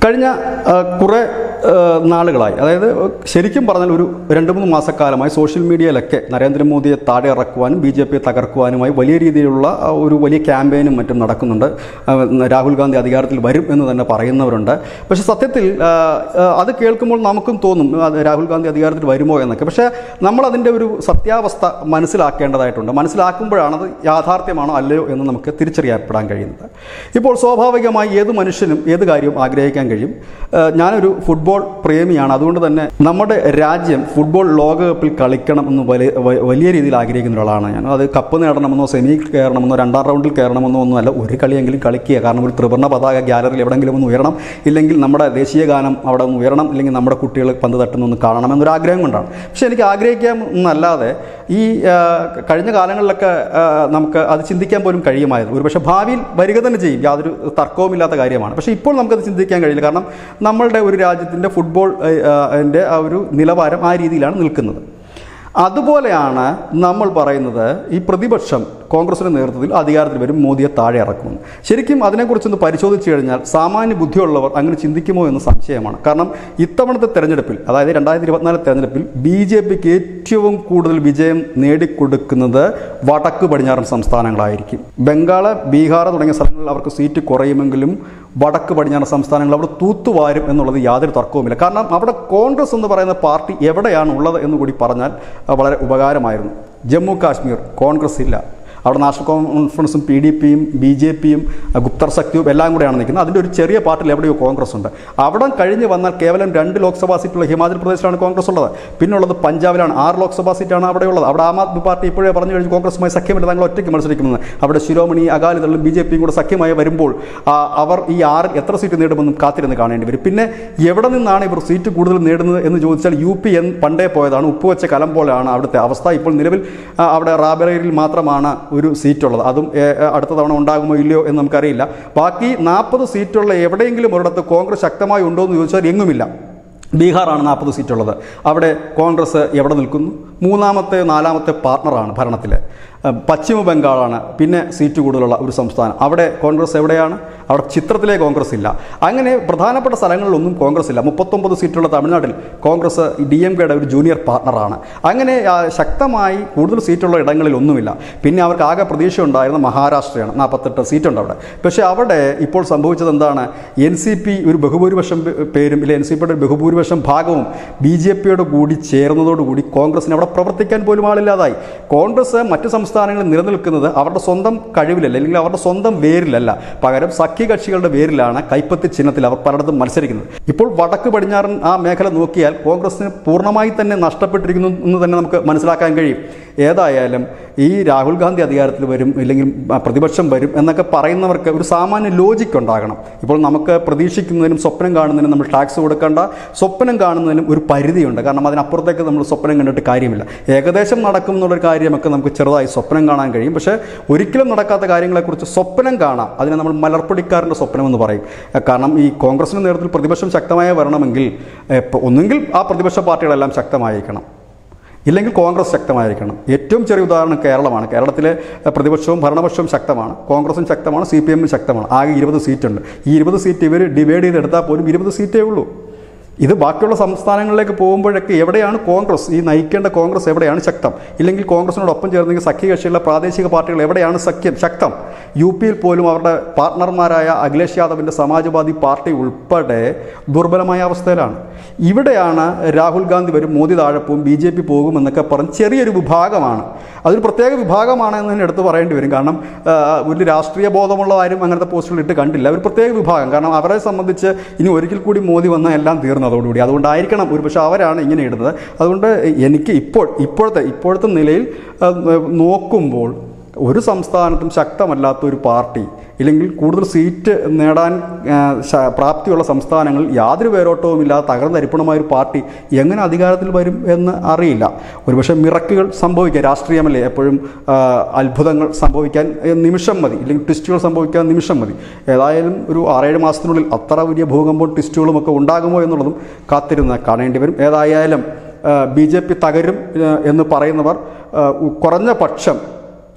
കഴിഞ്ഞ ആ, കുറേ ആ, നാളുകളായി അതായത് ശരിക്കും പറഞ്ഞാൽ ഒരു രണ്ട് മൂന്ന് മാസക്കാലമായി സോഷ്യൽ മീഡിയയിലൊക്കെ നരേന്ദ്രമോദിയെ താഴെ ഇറക്കുവാനും ബി ജെ പിയെ തകർക്കുവാനുമായി വലിയ രീതിയിലുള്ള ആ, ഒരു വലിയ ക്യാമ്പയിനും മറ്റും നടക്കുന്നുണ്ട് ആ, രാഹുൽ ഗാന്ധി അധികാരത്തിൽ വരും എന്ന് തന്നെ പറയുന്നവരുണ്ട് പക്ഷെ സത്യത്തിൽ ആ, ആ, അത് കേൾക്കുമ്പോൾ നമുക്കും തോന്നും അത് രാഹുൽ ഗാന്ധി അധികാരത്തിൽ വരുമോ എന്നൊക്കെ പക്ഷേ നമ്മൾ അതിൻ്റെ ഒരു സത്യാവസ്ഥ മനസ്സിലാക്കേണ്ടതായിട്ടുണ്ട് മനസ്സിലാക്കുമ്പോഴാണ് അത് യാഥാർത്ഥ്യമാണോ അല്ലയോ എന്ന് നമുക്ക് തിരിച്ചറിയപ്പെടാൻ കഴിയുന്നത് ഇപ്പോൾ സ്വാഭാവികമായി ഏത് മനുഷ്യനും ഏത് കാര്യവും ആഗ്രഹിക്കാൻ കഴിയും ആ, ഞാനൊരു ഫുട്ബോൾ പ്രേമിയാണ് അതുകൊണ്ട് തന്നെ നമ്മുടെ രാജ്യം ഫുട്ബോൾ ലോകകപ്പിൽ കളിക്കണം എന്ന് വലിയ വ- വലിയ രീതിയിൽ ആഗ്രഹിക്കുന്ന ഒരാളാണ് ഞാൻ അത് കപ്പ് നേടണമെന്നോ സെമി കയറണമെന്നോ രണ്ടാം റൗണ്ടിൽ കയറണമെന്നോ ഒന്നുമല്ല ഒരു കളിയെങ്കിലും കളിക്കുക കാരണം ഒരു ത്രിവർണ്ണ പതാക ഗ്യാലറിയിൽ എവിടെയെങ്കിലും ഒന്ന് ഉയരണം ഇല്ലെങ്കിൽ നമ്മുടെ ദേശീയ ഗാനം അവിടെ ഒന്ന് ഉയരണം ഇല്ലെങ്കിൽ നമ്മുടെ കുട്ടികൾ പന്ത് തട്ടുന്നൊന്ന് കാണണം എന്നൊരു ആഗ്രഹം കൊണ്ടാണ് പക്ഷേ എനിക്ക് ആഗ്രഹിക്കാം എന്നല്ലാതെ ഈ ആ, കഴിഞ്ഞ കാലങ്ങളിലൊക്കെ ആ, നമുക്ക് അത് ചിന്തിക്കാൻ പോലും കഴിയുമായിരുന്നു ഒരുപക്ഷെ ഭാവിയിൽ വരിക തന്നെ ചെയ്യും യാതൊരു തർക്കവുമില്ലാത്ത കാര്യമാണ് പക്ഷേ ഇപ്പോൾ നമുക്കത് ചിന്തിക്കാൻ കഴിയില്ല കാരണം നമ്മളുടെ ഒരു രാജ്യത്തിൻ്റെ ഫുട്ബോൾ അതിൻ്റെ ആ ഒരു നിലവാരം ആ രീതിയിലാണ് നിൽക്കുന്നത് അതുപോലെയാണ് നമ്മൾ പറയുന്നത് ഈ പ്രതിപക്ഷം കോൺഗ്രസിൻ്റെ നേതൃത്വത്തിൽ അധികാരത്തിൽ വരും മോദിയെ താഴെ ഇറക്കും ശരിക്കും അതിനെക്കുറിച്ചൊന്ന് പരിശോധിച്ച് കഴിഞ്ഞാൽ സാമാന്യ ബുദ്ധിയുള്ളവർ അങ്ങനെ ചിന്തിക്കുമോ എന്ന് സംശയമാണ് കാരണം ഇത്തവണത്തെ തെരഞ്ഞെടുപ്പിൽ അതായത് രണ്ടായിരത്തി ഇരുപത്തിനാല് തെരഞ്ഞെടുപ്പിൽ ബി ജെ പിക്ക് ഏറ്റവും കൂടുതൽ വിജയം നേടിക്കൊടുക്കുന്നത് വടക്ക് പടിഞ്ഞാറൻ സംസ്ഥാനങ്ങളായിരിക്കും ബംഗാൾ ബീഹാർ തുടങ്ങിയ സ്ഥലങ്ങളിൽ അവർക്ക് സീറ്റ് കുറയുമെങ്കിലും വടക്ക് പടിഞ്ഞാറൻ സംസ്ഥാനങ്ങൾ അവിടെ തൂത്തുവാരും എന്നുള്ളത് യാതൊരു തർക്കവുമില്ല കാരണം അവിടെ കോൺഗ്രസ് എന്ന് പറയുന്ന പാർട്ടി എവിടെയാണ് ഉള്ളത് എന്ന് കൂടി പറഞ്ഞാൽ അഹ് വളരെ ഉപകാരമായിരുന്നു ജമ്മു കാശ്മീർ കോൺഗ്രസ് ഇല്ല അവിടെ നാഷണൽ കോൺഫറൻസും പി ഡി പിയും ബി ജെ പിയും ഗുപ്തർ ശക്തിയും എല്ലാം കൂടെയാണ് നിൽക്കുന്നത് അതിൻ്റെ ഒരു ചെറിയ പാർട്ടിൽ എവിടെയോ കോൺഗ്രസ് ഉണ്ട് അവിടെ കഴിഞ്ഞ് വന്നാൽ കേവലം രണ്ട് ലോക്സഭാ സീറ്റുള്ള ഹിമാചൽ പ്രദേശിലാണ് കോൺഗ്രസ് ഉള്ളത് പിന്നുള്ളത് പഞ്ചാബിലാണ് ആറ് ലോക്സഭാ സീറ്റാണ് അവിടെ ഉള്ളത് അവിടെ ആം ആദ്മി പാർട്ടി ഇപ്പോഴേ പറഞ്ഞു കഴിഞ്ഞ് കോൺഗ്രസുമായി സഖ്യമില്ല തങ്ങൾ ഒറ്റയ്ക്ക് മത്സരിക്കുന്നത് അവിടെ ശിരോമണി അകാലിദളും ബി ജെ പിയും കൂടെ സഖ്യമായി വരുമ്പോൾ ആ, അവർ ഈ ആറിൽ എത്ര സീറ്റ് നേടുമെന്നും കാത്തിരുന്ന് കാണേണ്ടി വരും പിന്നെ എവിടെ നിന്നാണ് ഇവർ സീറ്റ് കൂടുതൽ നേടുന്നത് എന്ന് ചോദിച്ചാൽ യു പി എൻ പണ്ടേ പോയതാണ് ഉപ്പുവെച്ച കലം പോലെയാണ് അവിടുത്തെ അവസ്ഥ ഇപ്പോൾ നിലവിൽ ആ, അവിടെ റാബറേരിയിൽ മാത്രമാണ് ഒരു സീറ്റുള്ളത് അതും ഏ, ഏ, അടുത്ത തവണ ഉണ്ടാകുമോ ഇല്ലയോ എന്ന് നമുക്കറിയില്ല ബാക്കി നാൽപ്പത് സീറ്റുള്ള എവിടെയെങ്കിലും ഒരിടത്ത് കോൺഗ്രസ് ശക്തമായി ഉണ്ടോ എന്ന് ചോദിച്ചാൽ എങ്ങുമില്ല ബീഹാറാണ് നാൽപ്പത് സീറ്റുള്ളത് അവിടെ കോൺഗ്രസ് എവിടെ നിൽക്കുന്നു മൂന്നാമത്തെ നാലാമത്തെ പാർട്ണറാണ് ഭരണത്തിൽ പശ്ചിമ ബംഗാളാണ് പിന്നെ സീറ്റ് കൂടുതലുള്ള ഒരു സംസ്ഥാനം അവിടെ കോൺഗ്രസ് എവിടെയാണ് അവിടെ ചിത്രത്തിലെ കോൺഗ്രസ് ഇല്ല അങ്ങനെ പ്രധാനപ്പെട്ട സ്ഥലങ്ങളിലൊന്നും കോൺഗ്രസ് ഇല്ല മുപ്പത്തൊമ്പത് സീറ്റുള്ള തമിഴ്നാട്ടിൽ കോൺഗ്രസ് ഡി എം കെയുടെ ഒരു ജൂനിയർ പാർട്ണറാണ് അങ്ങനെ ആ, ശക്തമായി കൂടുതൽ സീറ്റുള്ള ഇടങ്ങളിൽ ഒന്നുമില്ല പിന്നെ അവർക്ക് ആകെ പ്രതീക്ഷ ഉണ്ടായിരുന്ന മഹാരാഷ്ട്രയാണ് നാൽപ്പത്തെട്ട് സീറ്റുണ്ട് അവിടെ പക്ഷേ അവിടെ ഇപ്പോൾ സംഭവിച്ചത് എന്താണ് എൻ സി പി ഒരു ബഹുഭൂരിപക്ഷം പേ- പേരും ഇല്ല എൻ സി പിയുടെ ഒരു ബഹുഭൂരിപക്ഷം ഭാഗവും ബി ജെ പിയോട് കൂടി ചേർന്നതോടുകൂടി കോൺഗ്രസിന് അവിടെ പ്രവർത്തിക്കാൻ പോലും ആളില്ലാതായി കോൺഗ്രസ് മറ്റ് സംസ്ഥാനങ്ങളിൽ നിലനിൽക്കുന്നത് അവരുടെ സ്വന്തം കഴിവിലല്ല അല്ലെങ്കിൽ അവരുടെ സ്വന്തം വേരിലല്ല പകരം സഖ്യകക്ഷികളുടെ പേരിലാണ് കൈപ്പത്തി ചിഹ്നത്തിൽ അവർ പലയിടത്തും മത്സരിക്കുന്നത് ഇപ്പോൾ വടക്ക് പടിഞ്ഞാറൻ ആ മേഖല നോക്കിയാൽ കോൺഗ്രസിന് പൂർണ്ണമായി തന്നെ നഷ്ടപ്പെട്ടിരിക്കുന്നു എന്ന് തന്നെ നമുക്ക് മനസ്സിലാക്കാൻ കഴിയും ഏതായാലും ഈ രാഹുൽ ഗാന്ധി അധികാരത്തിൽ വരും ഇല്ലെങ്കിൽ ആ, പ്രതിപക്ഷം വരും എന്നൊക്കെ പറയുന്നവർക്ക് ഒരു സാമാന്യ ലോജിക്ക് ഉണ്ടാകണം ഇപ്പോൾ നമുക്ക് പ്രതീക്ഷിക്കുന്നതിനും സ്വപ്നം കാണുന്നതിനും നമ്മൾ ടാക്സ് കൊടുക്കേണ്ട സ്വപ്നം കാണുന്നതിനും ഒരു പരിധിയുണ്ട് കാരണം അതിനപ്പുറത്തേക്ക് നമ്മൾ സ്വപ്നം കണ്ടിട്ട് കാര്യമില്ല ഏകദേശം നടക്കും എന്നുള്ളൊരു കാര്യമൊക്കെ നമുക്ക് ചെറുതായി സ്വപ്നം കാണാൻ കഴിയും പക്ഷേ ഒരിക്കലും നടക്കാത്ത കാര്യങ്ങളെക്കുറിച്ച് സ്വപ്നം കാണാം അതിനെ നമ്മൾ മലർപ്പൊടിക്കാരൻ്റെ സ്വപ്നം എന്ന് പറയും ഏഹ് കാരണം ഈ കോൺഗ്രസിൻ്റെ നേതൃത്വത്തിൽ പ്രതിപക്ഷം ശക്തമായി വരണമെങ്കിൽ ഏഹ് ഇപ്പൊ ഒന്നുകിൽ ആ പ്രതിപക്ഷ പാർട്ടികളെല്ലാം ശക്തമായിരിക്കണം ഇല്ലെങ്കിൽ കോൺഗ്രസ് ശക്തമായിരിക്കണം ഏറ്റവും ചെറിയ ഉദാഹരണം കേരളമാണ് കേരളത്തിലെ ഏഹ്, പ്രതിപക്ഷവും ഭരണപക്ഷവും ശക്തമാണ് കോൺഗ്രസും ശക്തമാണ് സി പി എമ്മും ശക്തമാണ് ആകെ ഇരുപത് സീറ്റുണ്ട് ഈ ഇരുപത് സീറ്റ് ഇവർ ഡിവൈഡ് ചെയ്തെടുത്താൽ പോലും ഇരുപത് സീറ്റേ ഉള്ളൂ ഇത് ബാക്കിയുള്ള സംസ്ഥാനങ്ങളിലേക്ക് പോകുമ്പോഴൊക്കെ എവിടെയാണ് കോൺഗ്രസ് ഈ നയിക്കേണ്ട കോൺഗ്രസ് എവിടെയാണ് ശക്തം ഇല്ലെങ്കിൽ കോൺഗ്രസിനോടൊപ്പം ചേർന്നെങ്കിൽ സഖ്യകക്ഷിയുള്ള പ്രാദേശിക പാർട്ടികൾ എവിടെയാണ് സഖ്യം ശക്തം യു പിയിൽ പോലും അവരുടെ പാർട്ട്ണർമാരായ അഖിലേഷ് യാദവിൻ്റെ സമാജ്വാദി പാർട്ടി ഉൾപ്പെടെ ദുർബലമായ അവസ്ഥയിലാണ് ഇവിടെയാണ് രാഹുൽ ഗാന്ധി വരും മോദി താഴെ പോകും ബി ജെ പി പോകും എന്നൊക്കെ പറഞ്ഞ് ചെറിയൊരു വിഭാഗമാണ് അതൊരു പ്രത്യേക വിഭാഗമാണ് എന്ന് തന്നെ എടുത്ത് പറയേണ്ടി വരും കാരണം ആ, ഒരു രാഷ്ട്രീയ ബോധമുള്ള ആരും അങ്ങനത്തെ പോസ്റ്റുകൾ ഇട്ട് കണ്ടില്ല ഒരു പ്രത്യേക വിഭാഗം കാരണം അവരെ സംബന്ധിച്ച് ഇനി ഒരിക്കൽ കൂടി മോദി വന്നാൽ എല്ലാം തീർന്നു അതോടുകൂടി അതുകൊണ്ടായിരിക്കണം ഒരു പക്ഷേ അവരാണ് ഇങ്ങനെ ഇടുന്നത് അതുകൊണ്ട് എനിക്ക് ഇപ്പോൾ ഇപ്പോഴത്തെ ഇപ്പോഴത്തെ നിലയിൽ ആ, നോക്കുമ്പോൾ ഒരു സംസ്ഥാനത്തും ശക്തമല്ലാത്ത ഒരു പാർട്ടി ഇല്ലെങ്കിൽ കൂടുതൽ സീറ്റ് നേടാൻ ആ, ശ- പ്രാപ്തിയുള്ള സംസ്ഥാനങ്ങൾ യാതൊരു വേരോട്ടവും ഇല്ലാതെ തകർന്നരിപ്പണമായ ഒരു പാർട്ടി എങ്ങനെ അധികാരത്തിൽ വരും എന്ന് അറിയില്ല ഒരുപക്ഷെ മിറക്കുകൾ സംഭവിക്കാം രാഷ്ട്രീയമല്ലേ എപ്പോഴും ആ, അത്ഭുതങ്ങൾ സംഭവിക്കാൻ ഏ, നിമിഷം മതി ഇല്ലെങ്കിൽ ട്വിസ്റ്റുകൾ സംഭവിക്കാൻ നിമിഷം മതി ഏതായാലും ഒരു ആറേഴ് മാസത്തിനുള്ളിൽ അത്ര വലിയ ഭൂകമ്പവും ട്വിസ്റ്റുകളും ഒക്കെ ഉണ്ടാകുമോ എന്നുള്ളതും കാത്തിരുന്ന് കാണേണ്ടി വരും ഏതായാലും ബി ജെ പി തകരും ആ, എന്ന് പറയുന്നവർ ആ, കുറഞ്ഞ പക്ഷം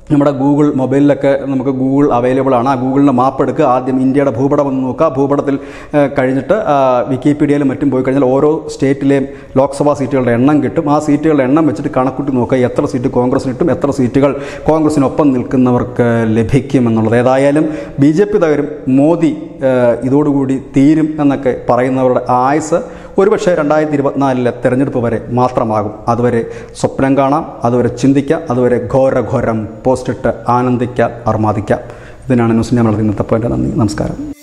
നമ്മുടെ ഗൂഗിൾ മൊബൈലിലൊക്കെ നമുക്ക് ഗൂഗിൾ അവൈലബിൾ ആണ് ആ ഗൂഗിളിൻ്റെ മാപ്പ് എടുക്കുക ആദ്യം ഇന്ത്യയുടെ ഭൂപടം ഒന്ന് നോക്കുക ഭൂപടത്തിൽ ഏഹ്, കഴിഞ്ഞിട്ട് ആ, വിക്കിപീഡിയയിലും മറ്റും പോയി കഴിഞ്ഞാൽ ഓരോ സ്റ്റേറ്റിലെയും ലോക്സഭാ സീറ്റുകളുടെ എണ്ണം കിട്ടും ആ സീറ്റുകളുടെ എണ്ണം വെച്ചിട്ട് കണക്കൂട്ടി നോക്കുക എത്ര സീറ്റ് കോൺഗ്രസിന് കിട്ടും എത്ര സീറ്റുകൾ കോൺഗ്രസിനൊപ്പം നിൽക്കുന്നവർക്ക് ലഭിക്കും എന്നുള്ളത് ഏതായാലും ബി ജെ പി തകരും മോദി ഏഹ്, ഇതോടുകൂടി തീരും എന്നൊക്കെ പറയുന്നവരുടെ ആയുസ് ഒരുപക്ഷെ രണ്ടായിരത്തി ഇരുപത്തിനാലിലെ തെരഞ്ഞെടുപ്പ് വരെ മാത്രമാകും അതുവരെ സ്വപ്നം കാണാം അതുവരെ ചിന്തിക്കാം അതുവരെ ഘോരഘോരം പോസ്റ്റിട്ട് ആനന്ദിക്കാം അർമാദിക്കാം ഇതിനാണ് ന്യൂസ് ഞാൻ നടത്തുന്നത് ഇന്നത്തെ പോയിന്റ് നന്ദി നമസ്കാരം